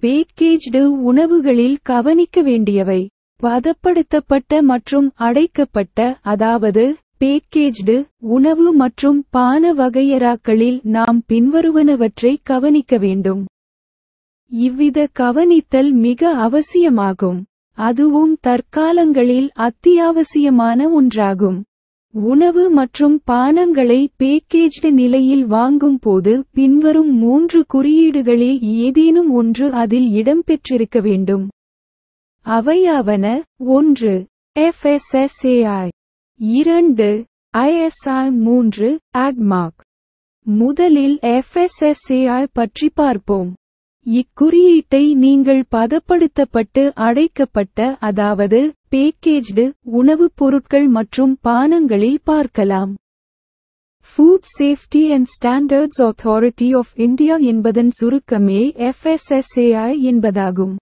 packaged உணவுகளில் கவனிக்க வேண்டியவை பதப்படுத்தப்பட்ட மற்றும் அடைக்கப்பட்ட அதாவது பேக்கேஜ்டு உணவு மற்றும் பான வகையறாக்களில் நாம் பின்வருவனவற்றை கவனிக்க வேண்டும் இவ்வித கவனித்தல் மிக அவசியமாகும் அதுவும் தற்காலங்களில் அத்தியாவசியமான ஒன்றாகும் உணவு மற்றும் பானங்களை பேக்கேஜ்டு நிலையில் வாங்கும் போது பின்வரும் மூன்று குறியீடுகளில் ஏதேனும் ஒன்று அதில் இடம்பெற்றிருக்க வேண்டும் அவையாவன ஒன்று FSSAI இரண்டு ISI மூன்று AgMark முதலில் FSSAI பற்றி பார்ப்போம் இக்குறியீட்டை நீங்கள் பதப்படுத்தப்பட்டு அடைக்கப்பட்ட அதாவது பேக்கேஜ்டு உணவுப் பொருட்கள் மற்றும் பானங்களில் பார்க்கலாம் food safety and standards authority of India என்பதன் சுருக்கமே FSSAI என்பதாகும்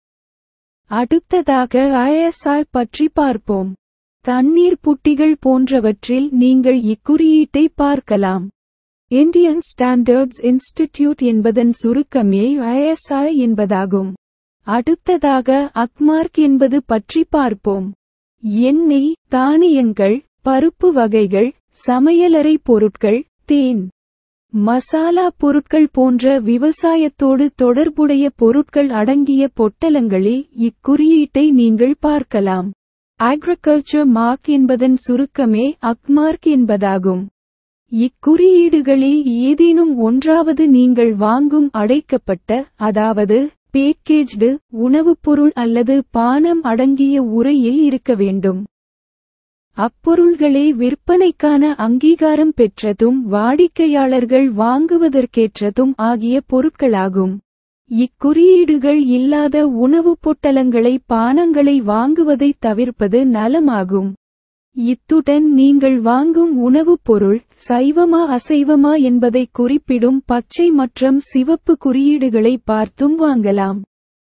அடுத்ததாக ISI பற்றி பார்ப்போம் தண்ணீர் புட்டிகள் போன்றவற்றில் நீங்கள் இக்குறியீட்டை பார்க்கலாம் இந்தியன் ஸ்டாண்டர்ட்ஸ் இன்ஸ்டிடியூட் என்பதன் சுருக்கமே ISI என்பதாகும் அடுத்ததாக அக்மார்க் என்பது பற்றி பார்ப்போம் எண்ணெய் தானியங்கள் பருப்பு வகைகள் சமையலறை பொருட்கள் தேன் மசாலா பொருட்கள் போன்ற விவசாயத்தோடு தொடர்புடைய பொருட்கள் அடங்கிய பொட்டலங்களில் இக்குறியீட்டை நீங்கள் பார்க்கலாம் அக்ரிகல்ச்சர் மார்க் என்பதன் சுருக்கமே அக்மார்க் என்பதாகும் இக்குறியீடுகளில் ஏதேனும் ஒன்றாவது நீங்கள் வாங்கும் அடைக்கப்பட்ட அதாவது பேக்கேஜ்டு உணவுப் பொருள் அல்லது பானம் அடங்கிய உரையில் இருக்க வேண்டும் அப்பொருள்களே விற்பனைக்கான அங்கீகாரம் பெற்றதும் வாடிக்கையாளர்கள் வாங்குவதற்கேற்றதும் ஆகிய பொருட்களாகும் இக்குறியீடுகள் இல்லாத உணவுப் பொட்டலங்களை பானங்களை வாங்குவதை தவிர்ப்பது நலமாகும் இத்துடன் நீங்கள் வாங்கும் உணவுப் பொருள் சைவமா அசைவமா என்பதை குறிப்பிடும் பச்சை மற்றும் சிவப்பு குறியீடுகளை பார்த்தும் வாங்கலாம்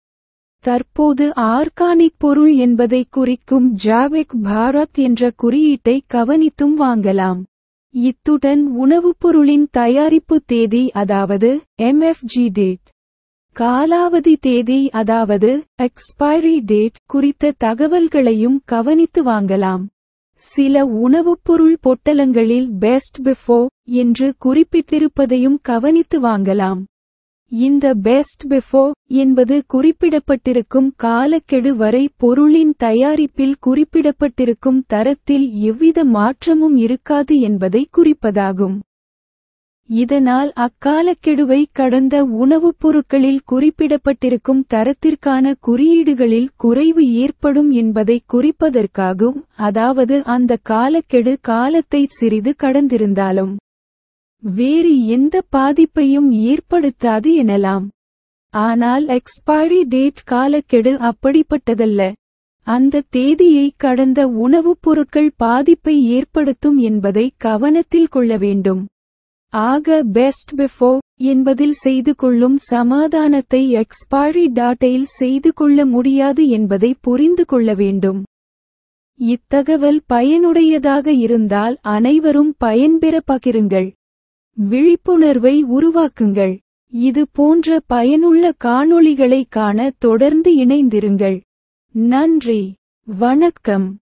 தற்போது ஆர்கானிக் பொருள் என்பதை குறிக்கும் ஜாவிக் பாரத் என்ற குறியீட்டை கவனித்தும் வாங்கலாம் இத்துடன் உணவுப் பொருளின் தயாரிப்பு தேதி அதாவது எம்எஃப்ஜி டேட் காலாவதி தேதி அதாவது எக்ஸ்பைரி டேட் குறித்த தகவல்களையும் கவனித்து வாங்கலாம் சில உணவுப் பொருள் பொட்டலங்களில் பெஸ்ட் பிஃபோர் என்று குறிப்பிட்டிருப்பதையும் கவனித்து வாங்கலாம் இந்த பெஸ்ட் பிஃபோர் என்பது குறிப்பிடப்பட்டிருக்கும் காலக்கெடு வரை பொருளின் தயாரிப்பில் குறிப்பிடப்பட்டிருக்கும் தரத்தில் எவ்வித மாற்றமும் இருக்காது என்பதை குறிப்பதாகும் இதனால் அக்காலக்கெடுவை கடந்த உணவுப் பொருட்களில் குறிப்பிடப்பட்டிருக்கும் தரத்திற்கான குறியீடுகளில் குறைவு ஏற்படும் என்பதை குறிப்பதற்காகும் அதாவது அந்த காலக்கெடு காலத்தை சிறிது கடந்திருந்தாலும் வேறு எந்த பாதிப்பையும் ஏற்படுத்தாது எனலாம் ஆனால் எக்ஸ்பைரி டேட் காலக்கெடு அப்படிப்பட்டதல்ல அந்த தேதியை கடந்த உணவுப் பொருட்கள் பாதிப்பை ஏற்படுத்தும் என்பதை கவனத்தில் கொள்ள வேண்டும் ஆக பெஸ்ட் பிஃபோர் என்பதில் செய்து கொள்ளும் சமாதானத்தை எக்ஸ்பைரி டாட்டையில் செய்து கொள்ள முடியாது என்பதை புரிந்து கொள்ள வேண்டும் இத்தகவல் பயனுடையதாக இருந்தால் அனைவரும் பயன்பெற பகிருங்கள் விழிப்புணர்வை உருவாக்குங்கள் இது போன்ற பயனுள்ள காணொளிகளை காண தொடர்ந்து இணைந்திருங்கள் நன்றி வணக்கம்